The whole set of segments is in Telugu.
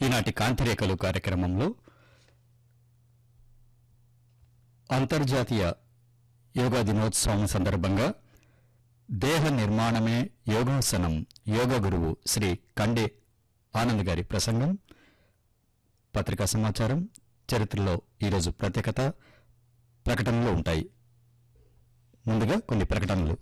ఈనాటి కాంతిరేఖలు కార్యక్రమంలో అంతర్జాతీయ యోగా దినోత్సవం సందర్భంగా దేహ నిర్మాణమే యోగాసనం యోగ గురువు శ్రీ కండే ఆనంద్ గారి ప్రసంగం పత్రికా సమాచారం చరిత్రలో ఈరోజు ప్రత్యేకత ప్రకటనలు ఉంటాయి ముందుగా కొన్ని ప్రకటనలు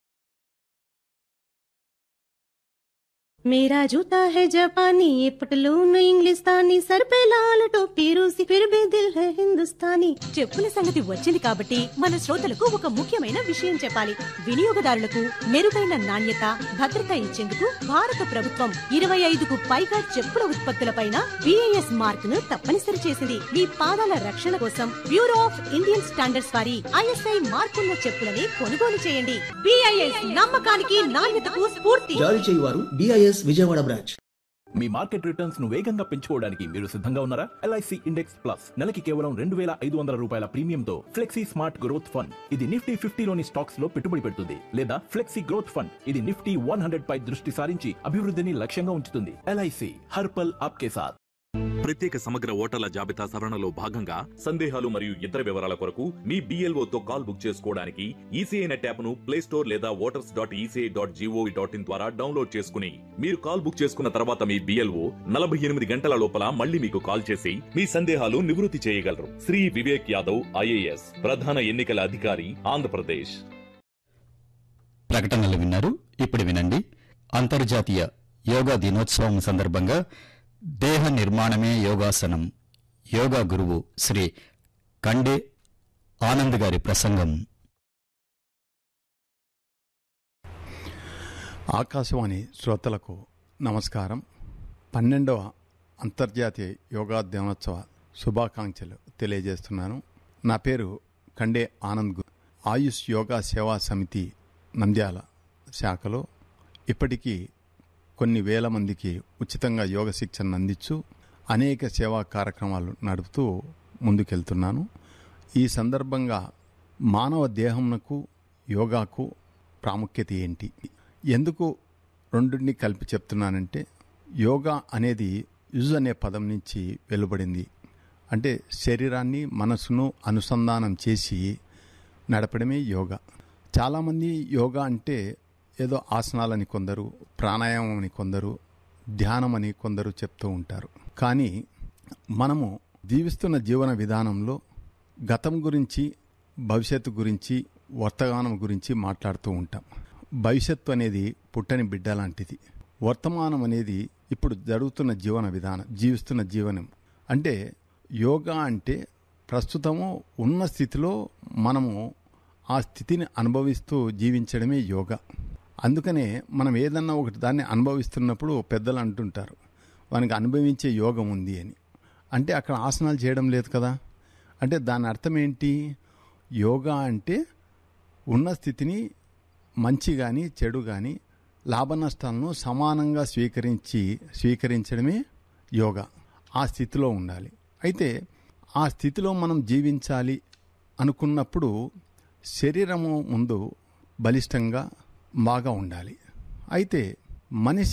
मेरा जूता है जापानी ये पटलून इंग्लिस्तानी सर पे लाल टोपी रूसी फिर भी दिल है हिंदुस्तानी చెప్పుల సంగతి వచ్చింది కాబట్టి మన శ్రోతలకు ఒక ముఖ్యమైన విషయం చెప్పాలి వినియోగదారులకు మెరుగైన నాణ్యత భద్రత ఇచ్చేందుకు భారత ప్రభుత్వం ఇరవై ఐదుకు పైగా చెప్పుల ఉత్పత్తులపైన బిఐఎస్ మార్క్ ను తప్పనిసరి చేసింది మీ పాదాల రక్షణ కోసం bureau of Indian standards ISI ఐఎస్ఐ మార్కున్న చెప్పులని కొనుగోలు చేయండి బిఐఎస్ నమ్మకానికి నాణ్యతకు స్ఫూర్తి జారీ చేయువారు డిఐఎస్ విజయవాడ బ్రాంచ్ మీ మార్కెట్ రిటర్న్స్ ను వేగంగా పెంచుకోవడానికి మీరు సిద్ధంగా ఉన్నారా ఎల్ఐసి ఇండెక్స్ ప్లస్ నెలకి కేవలం రెండు వేల ఐదు వందల రూపాయల ప్రీమియంతో ఫ్లెక్సీ స్మార్ట్ గ్రోత్ ఫండ్ ఇది నిఫ్టీ ఫిఫ్టీలోని స్టాక్స్ లో పెట్టుబడి పెడుతుంది లేదా ఫ్లెక్సీ గ్రోత్ ఫండ్ ఇది నిఫ్టీ వన్ హండ్రెడ్ పై దృష్టి సారించి అభివృద్ధిని లక్ష్యంగా ఉంచుతుంది ఎల్ఐసి హర్పల్ ఆప్కే సాత్ ప్రత్యేక సమగ్ర ఓటర్ల జాబితా సవరణలో భాగంగా సందేహాలు మరియు ఇతర వివరాల కొరకు మీ BLO తో కాల్ బుక్ చేసుకోవడానికి ఈసీఐ నెట్ యాప్ను ప్లే స్టోర్ లేదా voters dot ECI dot GOV dot in ద్వారా డౌన్లోడ్ చేసుకుని మీరు కాల్ బుక్ చేసుకున్న తర్వాత మీ బిఎల్ఓ నలభై ఎనిమిది గంటల లోపల మళ్ళీ మీకు కాల్ చేసి మీ సందేహాలు నివృత్తి చేయగలరు శ్రీ వివేక్ యాదవ్ ఐఏఎస్ ప్రధాన ఎన్నికల అధికారి ఆంధ్రప్రదేశ్ ప్రకటనలు విన్నారు ఇప్పుడు వినండి అంతర్జాతీయ యోగా దినోత్సవం సందర్భంగా దేహ నిర్మాణమే యోగాసనం యోగా గురువు శ్రీ కండే ఆనంద్ గారి ప్రసంగం ఆకాశవాణి శ్రోతలకు నమస్కారం పన్నెండవ అంతర్జాతీయ యోగా దినోత్సవ శుభాకాంక్షలు తెలియజేస్తున్నాను నా పేరు కండే ఆనంద్ గు ఆయుష్ యోగా సేవా సమితి నంద్యాల శాఖలో ఇప్పటికీ కొన్ని వేల మందికి ఉచితంగా యోగ శిక్షణ అందించు అనేక సేవా కార్యక్రమాలు నడుపుతూ ముందుకెళ్తున్నాను ఈ సందర్భంగా మానవ దేహమునకు యోగాకు ప్రాముఖ్యత ఏంటి ఎందుకు రెండుని కలిపి చెప్తున్నానంటే యోగా అనేది యుజ్ అనే పదం నుంచి వెలువడింది అంటే శరీరాన్ని మనసును అనుసంధానం చేసి నడపడమే యోగా చాలామంది యోగా అంటే ఏదో ఆసనాలని కొందరు ప్రాణాయామం అని కొందరు ధ్యానం అని కొందరు చెప్తూ ఉంటారు కానీ మనము జీవిస్తున్న జీవన విధానంలో గతం గురించి భవిష్యత్తు గురించి వర్తమానం గురించి మాట్లాడుతూ ఉంటాం భవిష్యత్తు అనేది పుట్టని బిడ్డ లాంటిది వర్తమానం అనేది ఇప్పుడు జరుగుతున్న జీవన విధానం జీవిస్తున్న జీవనం అంటే యోగా అంటే ప్రస్తుతము ఉన్న స్థితిలో మనము ఆ స్థితిని అనుభవిస్తూ జీవించడమే యోగా అందుకనే మనం ఏదన్నా ఒకటి దాన్ని అనుభవిస్తున్నప్పుడు పెద్దలు అంటుంటారు వానికి అనుభవించే యోగం ఉంది అని అంటే అక్కడ ఆసనాలు చేయడం లేదు కదా అంటే దాని అర్థం ఏంటి యోగా అంటే ఉన్న స్థితిని మంచి కానీ చెడు కానీ లాభ నష్టాలను సమానంగా స్వీకరించి స్వీకరించడమే యోగా ఆ స్థితిలో ఉండాలి అయితే ఆ స్థితిలో మనం జీవించాలి అనుకున్నప్పుడు శరీరము ముందు బలిష్టంగా బాగా ఉండాలి అయితే మనిషి